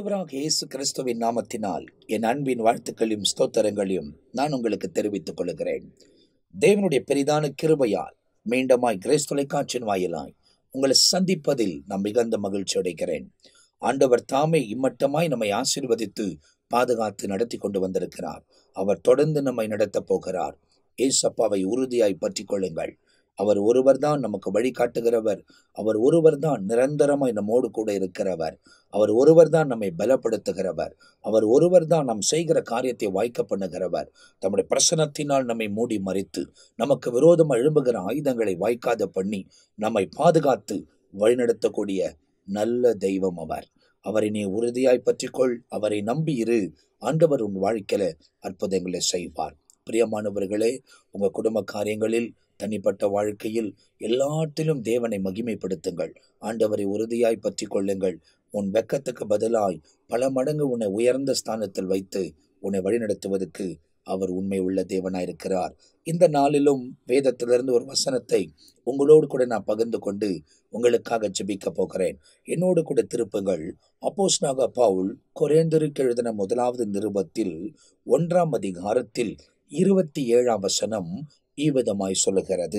ஆண்டவராக இயேசு கிறிஸ்துவின் நாமத்தினால் என் அன்பின் வாழ்த்துக்களையும் ஸ்தோத்திரங்களையும் நான் உங்களுக்கு தெரிவித்துக் கொள்கிறேன் தேவனுடைய பெரிதான கிருபையால் மீண்டுமாய் கிரேஸ் தொலைக்காட்சியின் வாயிலாய் உங்களை சந்திப்பதில் நான் மிகுந்த மகிழ்ச்சி அடைகிறேன் ஆண்டவர் தாமே இம்மட்டமாய் நம்மை ஆசீர்வதித்து பாதுகாத்து நடத்தி கொண்டு வந்திருக்கிறார் அவர் தொடர்ந்து நம்மை நடத்தப் போகிறார் ஏசப்பாவை உறுதியாய் பற்றிக் கொள்ளுங்கள் அவர் ஒருவர்தான் நமக்கு வழிகாட்டுகிறவர் அவர் ஒருவர்தான் நிரந்தரமாய் நம்மோடு கூட இருக்கிறவர் அவர் ஒருவர்தான் நம்மை பலப்படுத்துகிறவர் அவர் ஒருவர்தான் நாம் செய்கிற காரியத்தை வாய்க்க பண்ணுகிறவர் தம்முடைய பிரசனத்தினால் நம்மை மூடி மறித்து நமக்கு விரோதம் எழும்புகிற ஆயுதங்களை வாய்க்காத பண்ணி நம்மை பாதுகாத்து வழிநடத்தக்கூடிய நல்ல தெய்வம் அவர் அவரை நீ உறுதியாய் பற்றிக்கொள் அவரை நம்பி இரு ஆண்டவர் உன் வாழ்க்கையில அற்புதங்களை செய்வார் பிரியமானவர்களே உங்க குடும்ப காரியங்களில் தனிப்பட்ட வாழ்க்கையில் எல்லாத்திலும் தேவனை மகிமைப்படுத்துங்கள் ஆண்டவரை உறுதியாய் பற்றி கொள்ளுங்கள் உன் வெக்கத்துக்கு பதிலாய் பல மடங்கு உன்னை உயர்ந்த ஸ்தானத்தில் வைத்து உன்னை வழிநடத்துவதற்கு அவர் உண்மை உள்ள தேவனாயிருக்கிறார் இந்த நாளிலும் வேதத்திலிருந்து ஒரு வசனத்தை உங்களோடு கூட நான் பகிர்ந்து கொண்டு உங்களுக்காக ஜெபிக்க போகிறேன் என்னோடு கூட திருப்புங்கள் அப்போஸ்னாக பவுல் கொரேந்தருக்கு எழுதின முதலாவது நிருபத்தில் ஒன்றாம் அதிகாரத்தில் இருபத்தி ஏழாம் வசனம் ஈவிதமாய் சொல்லுகிறது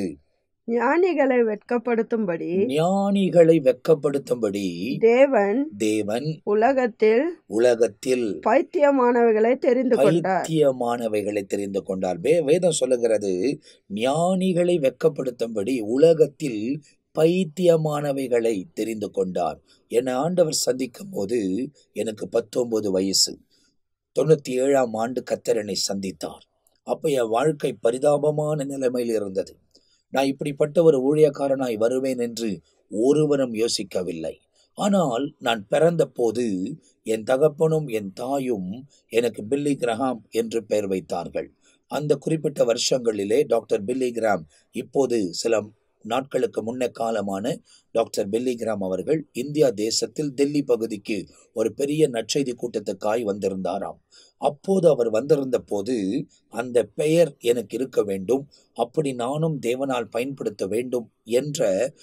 ஞானிகளை வெட்கப்படுத்தும்படி ஞானிகளை வெட்கப்படுத்தும்படி தேவன் தேவன் உலகத்தில் உலகத்தில் பைத்தியமானவைகளை தெரிந்து கொண்டார் பைத்தியமானவைகளை தெரிந்து கொண்டார் வே வேதம் சொல்லுகிறது ஞானிகளை வெட்கப்படுத்தும்படி உலகத்தில் பைத்தியமானவைகளை தெரிந்து கொண்டார் என்னை ஆண்டவர் சந்திக்கும் போது எனக்கு பத்தொன்பது வயசு தொண்ணூத்தி ஏழாம் ஆண்டு கத்தரனை சந்தித்தார் அப்ப என் வாழ்க்கை பரிதாபமான நிலைமையில் இருந்தது நான் இப்படிப்பட்ட ஒரு ஊழியக்காரனாய் வருவேன் என்று ஒருவரும் யோசிக்கவில்லை ஆனால் நான் பிறந்த போது என் தகப்பனும் என் தாயும் எனக்கு பில்லி கிரஹாம் என்று பெயர் வைத்தார்கள் அந்த குறிப்பிட்ட வருஷங்களிலே டாக்டர் பில்லி கிராம் இப்போது சில நாட்களுக்கு முன்ன காலமான டாக்டர் பெல்லிகிராம் அவர்கள் இந்தியா தேசத்தில் டெல்லி பகுதிக்கு ஒரு பெரிய நற்செய்தி கூட்டத்துக்காய் வந்திருந்தாராம் அப்போது அவர் வந்திருந்த போது அந்த பெயர் எனக்கு இருக்க வேண்டும் அப்படி நானும் தேவனால் பயன்படுத்த வேண்டும் என்ற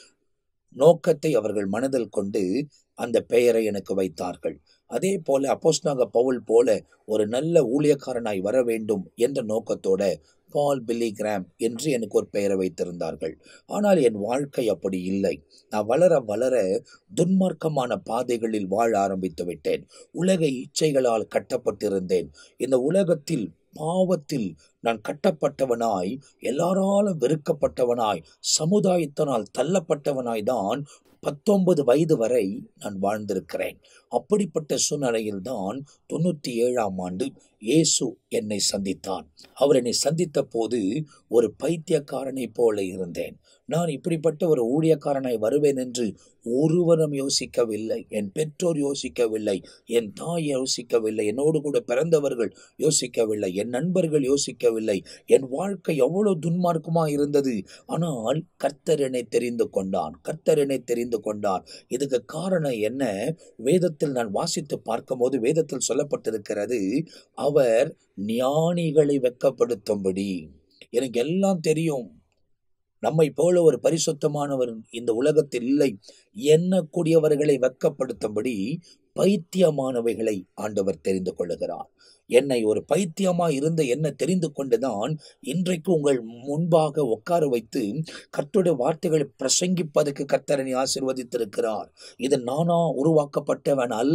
நோக்கத்தை அவர்கள் மனதில் கொண்டு அந்த பெயரை எனக்கு வைத்தார்கள் அதே போல அப்போஸ்னாக பவுல் போல ஒரு நல்ல ஊழியக்காரனாய் வர வேண்டும் என்ற நோக்கத்தோட பால் பில்லி கிராம் என்று எனக்கு ஒரு பெயரை வைத்திருந்தார்கள் ஆனால் என் வாழ்க்கை அப்படி இல்லை நான் வளர வளர துன்மார்க்கமான பாதைகளில் வாழ ஆரம்பித்து விட்டேன் உலக இச்சைகளால் கட்டப்பட்டிருந்தேன் இந்த உலகத்தில் பாவத்தில் நான் கட்டப்பட்டவனாய் எல்லாராலும் வெறுக்கப்பட்டவனாய் சமுதாயத்தினால் தள்ளப்பட்டவனாய் தான் பத்தொன்பது வயது வரை நான் வாழ்ந்திருக்கிறேன் அப்படிப்பட்ட சூழ்நிலையில் தான் தொண்ணூற்றி ஏழாம் ஆண்டு இயேசு என்னை சந்தித்தான் அவர் என்னை சந்தித்த போது ஒரு பைத்தியக்காரனை போல இருந்தேன் நான் இப்படிப்பட்ட ஒரு ஊழியக்காரனாய் வருவேன் என்று ஒருவரும் யோசிக்கவில்லை என் பெற்றோர் யோசிக்கவில்லை என் தாய் யோசிக்கவில்லை என்னோடு கூட பிறந்தவர்கள் யோசிக்கவில்லை என் நண்பர்கள் யோசிக்கவில்லை என் வாழ்க்கை எவ்வளவு துன்மார்க்கமா இருந்தது ஆனால் கர்த்தர் என்னை தெரிந்து கொண்டான் கர்த்தர் என்னை தெரிந்து கொண்டார் இதுக்கு காரணம் என்ன வேதத்தில் நான் வாசித்து பார்க்கும்போது வேதத்தில் சொல்லப்பட்டிருக்கிறது அவர் ஞானிகளை வெக்கப்படுத்தும்படி எனக்கு எல்லாம் தெரியும் நம்மை போல ஒரு பரிசுத்தமானவர் இந்த உலகத்தில் இல்லை எண்ணக்கூடியவர்களை வெக்கப்படுத்தும்படி பைத்தியமானவைகளை ஆண்டவர் தெரிந்து கொள்ளுகிறார் என்னை ஒரு பைத்தியமா இருந்த என்ன தெரிந்து கொண்டுதான் இன்றைக்கு உங்கள் முன்பாக உட்கார வைத்து கர்த்தருடைய வார்த்தைகளை பிரசங்கிப்பதற்கு கர்த்தரனை ஆசிர்வதித்திருக்கிறார் இது நானா உருவாக்கப்பட்டவன் அல்ல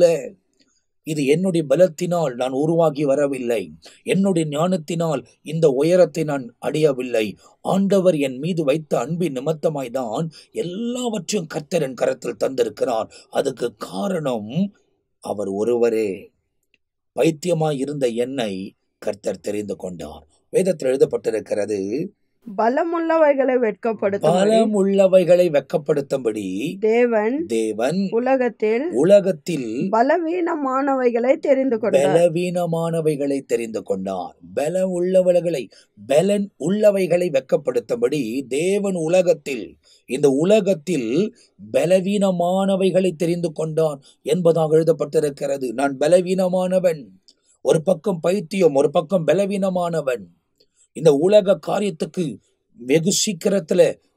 இது என்னுடைய பலத்தினால் நான் உருவாகி வரவில்லை என்னுடைய ஞானத்தினால் இந்த உயரத்தை நான் அடையவில்லை ஆண்டவர் என் மீது வைத்த அன்பின் நிமித்தமாய் தான் எல்லாவற்றையும் கர்த்தர் என் கரத்தில் தந்திருக்கிறார் அதுக்கு காரணம் அவர் ஒருவரே பைத்தியமாய் இருந்த என்னை கர்த்தர் தெரிந்து கொண்டார் வேதத்தில் எழுதப்பட்டிருக்கிறது பலமுள்ளவைகளை வெட்கப்படுத்தும்படி பலம் உள்ளவைகளை வெக்கப்படுத்தும்படி தேவன் தேவன் உலகத்தில் உலகத்தில் பலவீனமானவைகளை தெரிந்து கொண்டார் பலவீனமானவைகளை தெரிந்து கொண்டார் பல உள்ளவர்களை பலன் உள்ளவைகளை வெக்கப்படுத்தும்படி தேவன் உலகத்தில் இந்த உலகத்தில் பலவீனமானவைகளை தெரிந்து கொண்டான் என்பதாக எழுதப்பட்டிருக்கிறது நான் பலவீனமானவன் ஒரு பக்கம் பைத்தியம் ஒரு பக்கம் பலவீனமானவன் இந்த உலக காரியத்துக்கு வெகு சீக்கிரத்துல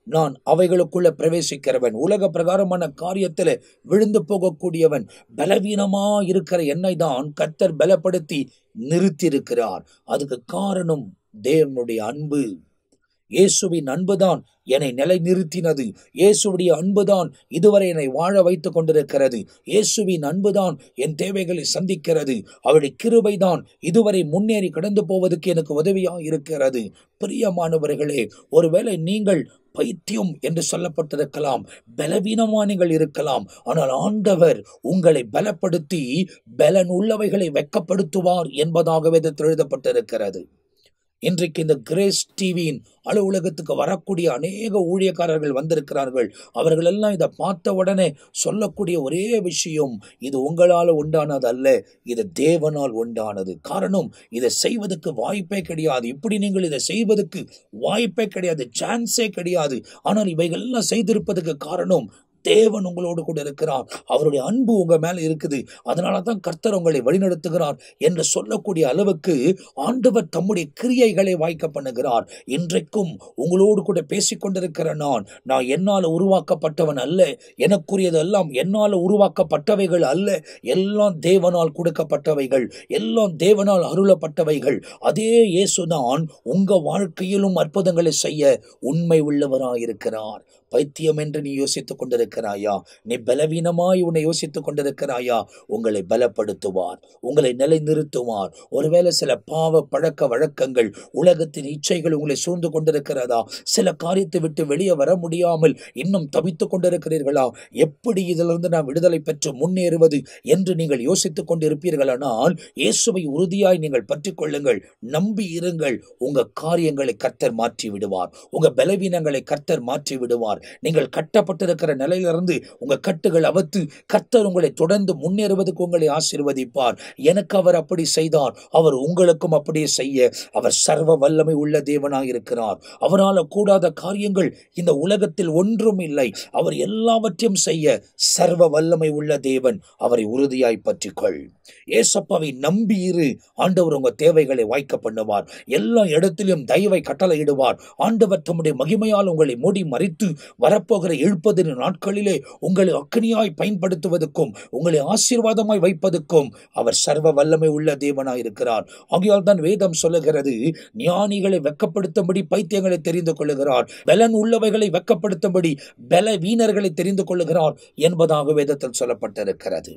நான் அவைகளுக்குள்ள பிரவேசிக்கிறவன் உலக பிரகாரமான காரியத்தில் விழுந்து போகக்கூடியவன் பலவீனமா இருக்கிற என்னை தான் கர்த்தர் பலப்படுத்தி நிறுத்தியிருக்கிறார் அதுக்கு காரணம் தேவனுடைய அன்பு இயேசுவின் அன்புதான் என்னை நிலைநிறுத்தினது இயேசுடைய அன்புதான் இதுவரை என்னை வாழ வைத்துக் கொண்டிருக்கிறது இயேசுவின் அன்புதான் என் தேவைகளை சந்திக்கிறது அவருடைய கிருபைதான் இதுவரை முன்னேறி கடந்து போவதற்கு எனக்கு உதவியா இருக்கிறது பிரியமானவர்களே ஒருவேளை நீங்கள் பைத்தியம் என்று சொல்லப்பட்டிருக்கலாம் பலவீனமா நீங்கள் இருக்கலாம் ஆனால் ஆண்டவர் உங்களை பலப்படுத்தி பலன் உள்ளவைகளை வெக்கப்படுத்துவார் என்பதாக வேதத்தில் எழுதப்பட்டிருக்கிறது இன்றைக்கு இந்த கிரேஸ் டிவியின் அலுவலகத்துக்கு வரக்கூடிய அநேக ஊழியக்காரர்கள் வந்திருக்கிறார்கள் அவர்கள் எல்லாம் இதை பார்த்த உடனே சொல்லக்கூடிய ஒரே விஷயம் இது உங்களால் உண்டானது அல்ல இது தேவனால் உண்டானது காரணம் இதை செய்வதற்கு வாய்ப்பே கிடையாது இப்படி நீங்கள் இதை செய்வதற்கு வாய்ப்பே கிடையாது சான்ஸே கிடையாது ஆனால் இவைகள்லாம் செய்திருப்பதற்கு காரணம் தேவன் உங்களோடு கூட இருக்கிறார் அவருடைய அன்பு உங்க மேல இருக்குது அதனால தான் கர்த்தர் உங்களை வழிநடத்துகிறார் என்று சொல்லக்கூடிய அளவுக்கு ஆண்டவர் தம்முடைய கிரியைகளை வாய்க்க பண்ணுகிறார் இன்றைக்கும் உங்களோடு கூட பேசிக்கொண்டிருக்கிற நான் நான் என்னால் உருவாக்கப்பட்டவன் அல்ல எனக்குரியதெல்லாம் என்னால் உருவாக்கப்பட்டவைகள் அல்ல எல்லாம் தேவனால் கொடுக்கப்பட்டவைகள் எல்லாம் தேவனால் அருளப்பட்டவைகள் அதே இயேசுதான் உங்க வாழ்க்கையிலும் அற்புதங்களை செய்ய உண்மை உள்ளவராயிருக்கிறார் பைத்தியம் என்று நீ யோசித்துக் கொண்டிருக்கிறாயா நீ பலவீனமாய் உன்னை யோசித்துக் கொண்டிருக்கிறாயா உங்களை பலப்படுத்துவார் உங்களை நிலைநிறுத்துவார் ஒருவேளை சில பாவ பழக்க வழக்கங்கள் உலகத்தின் இச்சைகள் உங்களை சூழ்ந்து கொண்டிருக்கிறதா சில காரியத்தை விட்டு வெளியே வர முடியாமல் இன்னும் தவித்துக் கொண்டிருக்கிறீர்களா எப்படி இதிலிருந்து நாம் விடுதலை பெற்று முன்னேறுவது என்று நீங்கள் யோசித்துக் கொண்டிருப்பீர்களானால் இயேசுவை உறுதியாய் நீங்கள் பற்றிக் கொள்ளுங்கள் நம்பி இருங்கள் உங்க காரியங்களை கர்த்தர் மாற்றி விடுவார் உங்க பலவீனங்களை கர்த்தர் மாற்றி விடுவார் நீங்கள் கட்டப்பட்டிருக்கிற நிலையிலிருந்து உங்க கட்டுகள் அவத்து கர்த்தர் உங்களை தொடர்ந்து முன்னேறுவதற்கு உங்களை ஆசீர்வதிப்பார் எனக்கு அவர் அப்படி செய்தார் அவர் உங்களுக்கும் அப்படியே செய்ய அவர் சர்வ வல்லமை உள்ள தேவனாய் இருக்கிறார் அவரால் கூடாத காரியங்கள் இந்த உலகத்தில் ஒன்றும் இல்லை அவர் எல்லாவற்றையும் செய்ய சர்வ வல்லமை உள்ள தேவன் அவரை உறுதியாய் பற்றிக்கொள் ஏசப்பாவை நம்பி இரு ஆண்டவர் உங்க தேவைகளை வாய்க்க பண்ணுவார் எல்லா இடத்திலும் தயவை கட்டளையிடுவார் ஆண்டவர் தம்முடைய மகிமையால் உங்களை மூடி மறித்து வரப்போகிற எழுப்பதின் நாட்களிலே உங்களை அக்கனியாய் பயன்படுத்துவதற்கும் உங்களை ஆசீர்வாதமாய் வைப்பதற்கும் அவர் சர்வ வல்லமை உள்ள தேவனாய் இருக்கிறார் ஆகையால் தான் வேதம் சொல்லுகிறது ஞானிகளை வெக்கப்படுத்தும்படி பைத்தியங்களை தெரிந்து கொள்ளுகிறார் பலன் உள்ளவைகளை வெக்கப்படுத்தும்படி பல வீணர்களை தெரிந்து கொள்ளுகிறார் என்பதாக வேதத்தில் சொல்லப்பட்டிருக்கிறது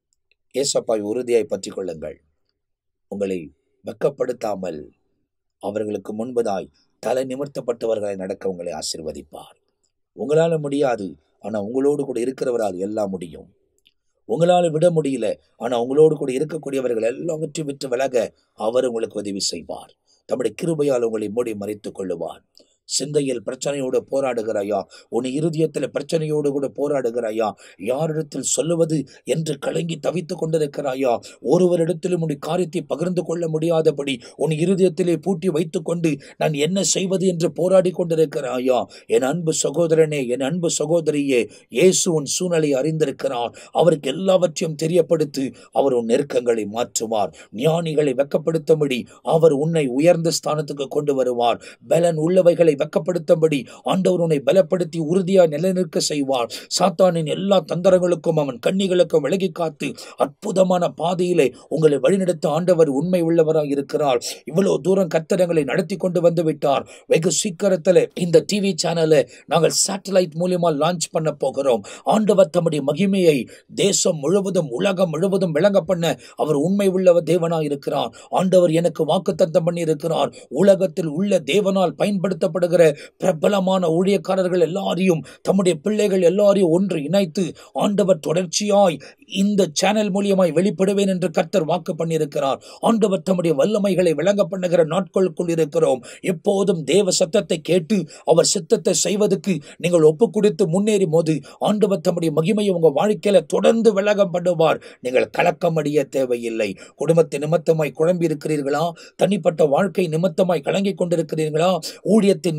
ஏசப்பாய் உறுதியாய் பற்றிக் கொள்ளுங்கள் உங்களை வெக்கப்படுத்தாமல் அவர்களுக்கு முன்பதாய் தலை நிமிர்த்தப்பட்டவர்களை நடக்க உங்களை ஆசிர்வதிப்பார் உங்களால முடியாது ஆனா உங்களோடு கூட இருக்கிறவரால் எல்லாம் முடியும் உங்களால விட முடியல ஆனா உங்களோடு கூட இருக்கக்கூடியவர்கள் எல்லாவற்றையும் விட்டு விலக அவர் உங்களுக்கு உதவி செய்வார் தம்முடைய கிருபையால் உங்களை மூடி மறைத்துக் கொள்ளுவார் சிந்தையில் பிரச்சனையோடு போராடுகிறாயா உன் இருதயத்தில் பிரச்சனையோடு கூட போராடுகிறாயா யாரிடத்தில் சொல்லுவது என்று கலங்கி தவித்துக் கொண்டிருக்கிறாயா ஒருவரிடத்திலும் உன் காரியத்தை பகிர்ந்து கொள்ள முடியாதபடி உன் இருதயத்திலே பூட்டி வைத்துக்கொண்டு நான் என்ன செய்வது என்று போராடி கொண்டிருக்கிறாயா என் அன்பு சகோதரனே என் அன்பு சகோதரியே இயேசு உன் சூழ்நிலை அறிந்திருக்கிறார் அவருக்கு எல்லாவற்றையும் தெரியப்படுத்தி அவர் உன் நெருக்கங்களை மாற்றுவார் ஞானிகளை வெக்கப்படுத்தும்படி அவர் உன்னை உயர்ந்த ஸ்தானத்துக்கு கொண்டு வருவார் பலன் உள்ளவைகளை வெக்கப்படுத்தும்படி ஆண்டவர் உன்னை பலப்படுத்தி உறுதியாக நிலைநிற்க செய்வார் சாத்தானின் எல்லா தந்திரங்களுக்கும் அவன் கண்ணிகளுக்கும் விலகி காத்து அற்புதமான பாதையிலே உங்களை வழிநடத்த ஆண்டவர் உண்மை உள்ளவராக இருக்கிறார் இவ்வளவு தூரம் கத்தடங்களை நடத்தி கொண்டு வந்து விட்டார் வெகு சீக்கிரத்தில் இந்த டிவி சேனலை நாங்கள் சேட்டலைட் மூலியமா லான்ச் பண்ண போகிறோம் ஆண்டவர் தம்முடைய மகிமையை தேசம் முழுவதும் உலகம் முழுவதும் விளங்க பண்ண அவர் உண்மை உள்ளவர் தேவனாய் இருக்கிறார் ஆண்டவர் எனக்கு வாக்குத்தத்தம் பண்ணி இருக்கிறார் உலகத்தில் உள்ள தேவனால் பயன்படுத்தப்படுகிற பிரபலமான ஊழியக்காரர்கள் எல்லாரையும் தம்முடைய பிள்ளைகள் எல்லாரையும் ஒன்று இணைத்து ஆண்டவர் தொடர்ச்சியாய் இந்த சேனல் மூலியமாய் வெளிப்படுவேன் என்று கர்த்தர் வாக்கு பண்ணியிருக்கிறார் ஆண்டவர் தம்முடைய வல்லமைகளை விளங்க பண்ணுகிற நாட்களுக்குள் இருக்கிறோம் எப்போதும் தேவ சத்தத்தை கேட்டு அவர் சித்தத்தை செய்வதற்கு நீங்கள் ஒப்பு கொடுத்து முன்னேறி போது ஆண்டவர் தம்முடைய மகிமையை உங்க வாழ்க்கையில தொடர்ந்து விலகம் பண்ணுவார் நீங்கள் கலக்கம் அடைய தேவையில்லை குடும்பத்தை நிமித்தமாய் குழம்பி இருக்கிறீர்களா தனிப்பட்ட வாழ்க்கை நிமித்தமாய் கலங்கிக் கொண்டிருக்கிறீர்களா ஊழியத்தின்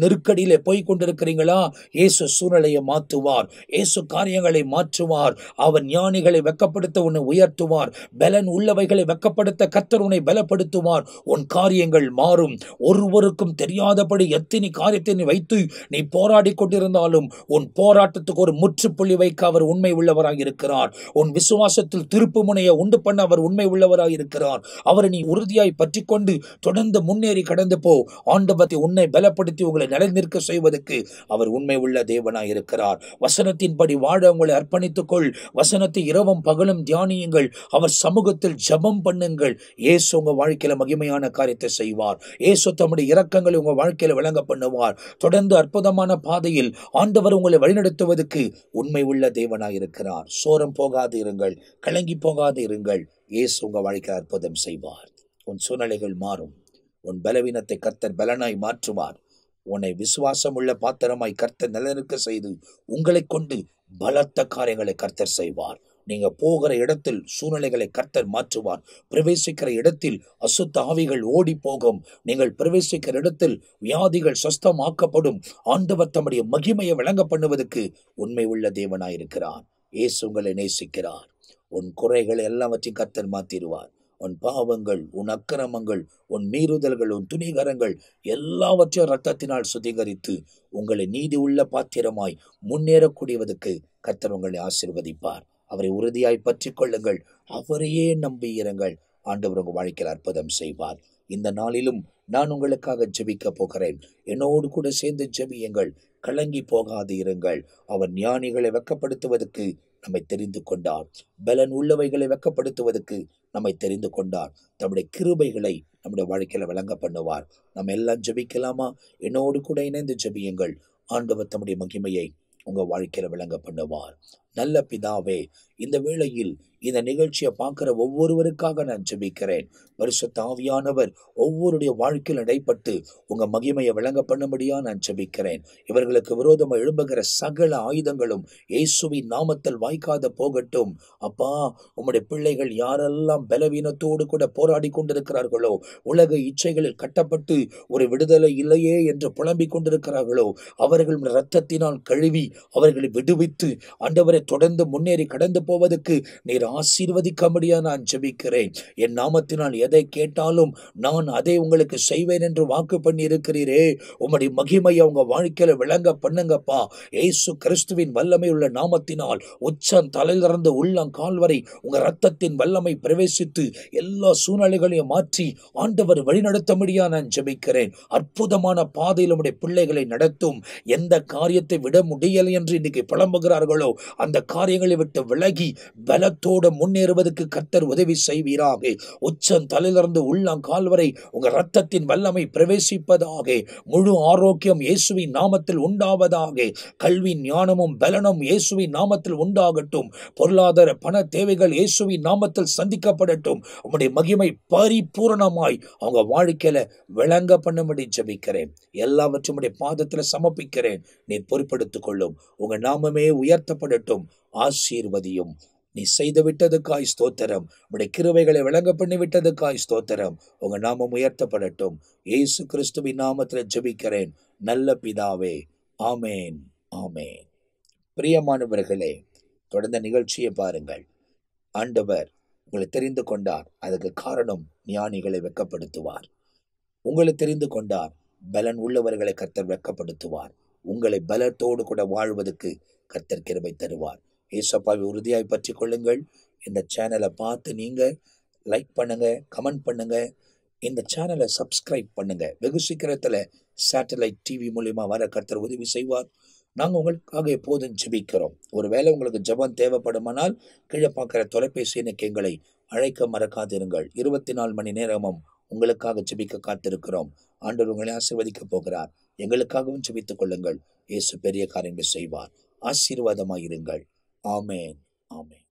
நெருக்கடியிலே போய் கொண்டிருக்கிறீங்களா இயேசு சூழ்நிலையை மாற்றுவார் இயேசு காரியங்களை மாற்றுவார் அவர் ஞானிகளை வெக்கப்படுத்த உன்னை உயர்த்துவார் பலன் உள்ளவைகளை வெக்கப்படுத்த கத்தர் உன்னை பலப்படுத்துவார் உன் காரியங்கள் மாறும் ஒருவருக்கும் தெரியாதபடி எத்தனை காரியத்தை நீ வைத்து நீ போராடி கொண்டிருந்தாலும் உன் போராட்டத்துக்கு ஒரு முற்றுப்புள்ளி வைக்க அவர் உண்மை உள்ளவராக இருக்கிறார் உன் விசுவாசத்தில் திருப்பு முனையை உண்டு பண்ண அவர் உண்மை உள்ளவராக இருக்கிறார் அவரை நீ உறுதியாய் பற்றி கொண்டு தொடர்ந்து முன்னேறி கடந்து போ ஆண்டவத்தை உன்னை பலப்படுத்தி உங்களை நிலைநிற்க செய்வதற்கு அவர் உண்மை உள்ள தேவனாய் இருக்கிறார் வசனத்தின்படி வாழ உங்களை அர்ப்பணித்துக் கொள் வசனத்தை இரவும் பகலும் தியானியுங்கள் அவர் சமூகத்தில் ஜெபம் பண்ணுங்கள் இயேசு உங்க வாழ்க்கையில மகிமையான காரியத்தை செய்வார் இயேசு தம்முடைய இரக்கங்களை உங்க வாழ்க்கையில விளங்க பண்ணுவார் தொடர்ந்து அற்புதமான பாதையில் ஆண்டவர் உங்களை வழிநடத்துவதற்கு உண்மை உள்ள தேவனாய் இருக்கிறார் சோரம் போகாது இருங்கள் கலங்கி போகாது இருங்கள் இயேசு உங்க வாழ்க்கை அற்புதம் செய்வார் உன் சூழ்நிலைகள் மாறும் உன் பலவீனத்தை கர்த்தர் பலனாய் மாற்றுவார் உன்னை விசுவாசம் உள்ள பாத்திரமாய் கர்த்தர் நிலநிற்க செய்து உங்களை கொண்டு பலத்த காரியங்களை கர்த்தர் செய்வார் நீங்க போகிற இடத்தில் சூழ்நிலைகளை கர்த்தர் மாற்றுவார் பிரவேசிக்கிற இடத்தில் அசுத்த ஆவிகள் ஓடி போகும் நீங்கள் பிரவேசிக்கிற இடத்தில் வியாதிகள் சொஸ்தமாக்கப்படும் ஆண்டவர் தம்முடைய மகிமையை விளங்க பண்ணுவதற்கு உண்மை உள்ள தேவனாயிருக்கிறார் இயேசு உங்களை நேசிக்கிறார் உன் குறைகளை எல்லாவற்றையும் கர்த்தர் மாத்திடுவார் உன் பாவங்கள் உன் அக்கிரமங்கள் உன் மீறுதல்கள் உன் துணிகரங்கள் எல்லாவற்றையும் ரத்தத்தினால் சுத்திகரித்து உங்களை நீதி உள்ள பாத்திரமாய் முன்னேறக்கூடியவதற்கு கர்த்தர் உங்களை ஆசிர்வதிப்பார் அவரை உறுதியாய் பற்றி கொள்ளுங்கள் அவரையே நம்பியிருங்கள் ஆண்டவர் உங்கள் வாழ்க்கையில் அற்புதம் செய்வார் இந்த நாளிலும் நான் உங்களுக்காக ஜெபிக்க போகிறேன் என்னோடு கூட சேர்ந்து ஜெபியுங்கள் கலங்கி போகாது இருங்கள் அவர் ஞானிகளை வெக்கப்படுத்துவதற்கு நம்மை தெரிந்து கொண்டார் பலன் உள்ளவைகளை வெக்கப்படுத்துவதற்கு நம்மை தெரிந்து கொண்டார் தம்முடைய கிருபைகளை நம்முடைய வாழ்க்கையில விளங்க பண்ணுவார் நம்ம எல்லாம் ஜெபிக்கலாமா என்னோடு கூட இணைந்து ஜெபியுங்கள் ஆண்டவர் தம்முடைய மகிமையை உங்க வாழ்க்கையில விளங்க பண்ணுவார் நல்ல பிதாவே இந்த வேளையில் இந்த நிகழ்ச்சியை பார்க்கிற ஒவ்வொருவருக்காக நான் ஜெபிக்கிறேன் பரிசுத்த ஆவியானவர் ஒவ்வொருடைய வாழ்க்கையில் இடைப்பட்டு உங்க மகிமையை விளங்க பண்ணும்படியா நான் ஜெபிக்கிறேன் இவர்களுக்கு விரோதமாக எழும்புகிற சகல ஆயுதங்களும் இயேசுவின் நாமத்தில் வாய்க்காத போகட்டும் அப்பா உம்முடைய பிள்ளைகள் யாரெல்லாம் பலவீனத்தோடு கூட போராடி கொண்டிருக்கிறார்களோ உலக இச்சைகளில் கட்டப்பட்டு ஒரு விடுதலை இல்லையே என்று புலம்பிக் கொண்டிருக்கிறார்களோ அவர்கள் இரத்தத்தினால் கழுவி அவர்களை விடுவித்து ஆண்டவரை தொடர்ந்து முன்னேறி கடந்து போவதற்கு நீர் ஆசீர்வதிக்கும்படியா நான் ஜெபிக்கிறேன் என் நாமத்தினால் எதை கேட்டாலும் நான் அதை உங்களுக்கு செய்வேன் என்று வாக்கு பண்ணி இருக்கிறீரே உம்முடைய மகிமையை உங்க வாழ்க்கையில விளங்க பண்ணுங்கப்பா ஏசு கிறிஸ்துவின் வல்லமை உள்ள நாமத்தினால் உச்சம் தலையிலிருந்து உள்ளம் கால் வரை உங்க ரத்தத்தின் வல்லமை பிரவேசித்து எல்லா சூழ்நிலைகளையும் மாற்றி ஆண்டவர் வழிநடத்தும்படியா நான் ஜெபிக்கிறேன் அற்புதமான பாதையில் உம்முடைய பிள்ளைகளை நடத்தும் எந்த காரியத்தை விட முடியலை என்று இன்னைக்கு புலம்புகிறார்களோ அந்த காரியங்களை விட்டு விலகி பலத்தோடு முன்னேறுவதற்கு கர்த்தர் உதவி செய்வீராக உச்சம் தலையிலிருந்து உள்ளம் கால் வரை உங்க ரத்தத்தின் வல்லமை பிரவேசிப்பதாக முழு ஆரோக்கியம் இயேசுவின் நாமத்தில் உண்டாவதாக கல்வி ஞானமும் பலனும் இயேசுவின் நாமத்தில் உண்டாகட்டும் பொருளாதார பண தேவைகள் இயேசுவின் நாமத்தில் சந்திக்கப்படட்டும் உம்முடைய மகிமை பரிபூரணமாய் அவங்க வாழ்க்கையில விளங்க பண்ணும்படி ஜெபிக்கிறேன் எல்லாவற்றும் உம்முடைய பாதத்துல சமர்ப்பிக்கிறேன் நீர் பொறுப்படுத்திக் கொள்ளும் உங்க நாமமே உயர்த்தப்படட்டும் ஆசீர்வதியும் நீ செய்து விட்டதுக்காய் ஸ்தோத்திரம் உடைய கிருவைகளை விளங்க பண்ணி விட்டதுக்காய் ஸ்தோத்திரம் உங்க நாமம் உயர்த்தப்படட்டும் இயேசு கிறிஸ்துவின் நாமத்துல ஜெபிக்கிறேன் நல்ல பிதாவே ஆமேன் ஆமேன் பிரியமானவர்களே தொடர்ந்த நிகழ்ச்சியை பாருங்கள் ஆண்டவர் உங்களை தெரிந்து கொண்டார் அதுக்கு காரணம் ஞானிகளை வெக்கப்படுத்துவார் உங்களை தெரிந்து கொண்டார் பலன் உள்ளவர்களை கர்த்தர் வெக்கப்படுத்துவார் உங்களை பலத்தோடு கூட வாழ்வதற்கு கர்த்தர் கிருபை தருவார் ஏசப்பாவை உறுதியாய் பற்றி கொள்ளுங்கள் இந்த சேனலை பார்த்து நீங்க லைக் பண்ணுங்க கமெண்ட் பண்ணுங்க இந்த சேனலை சப்ஸ்கிரைப் பண்ணுங்க வெகு சீக்கிரத்தில் சேட்டலைட் டிவி மூலியமா வர கர்த்தர் உதவி செய்வார் நாங்கள் உங்களுக்காக எப்போதும் ஜெபிக்கிறோம் ஒருவேளை உங்களுக்கு ஜெபம் தேவைப்படுமானால் கீழே பார்க்குற தொலைபேசி எண்ணுக்கு எங்களை அழைக்க மறக்காதிருங்கள் இருபத்தி நாலு மணி நேரமும் உங்களுக்காக ஜெபிக்க காத்திருக்கிறோம் ஆண்டவர் உங்களை ஆசீர்வதிக்க போகிறார் எங்களுக்காகவும் ஜெபித்துக் கொள்ளுங்கள் இயேசு பெரிய காரியங்களை செய்வார் ஆசீர்வாதமாயிருங்கள் ஆமேன் ஆமேன்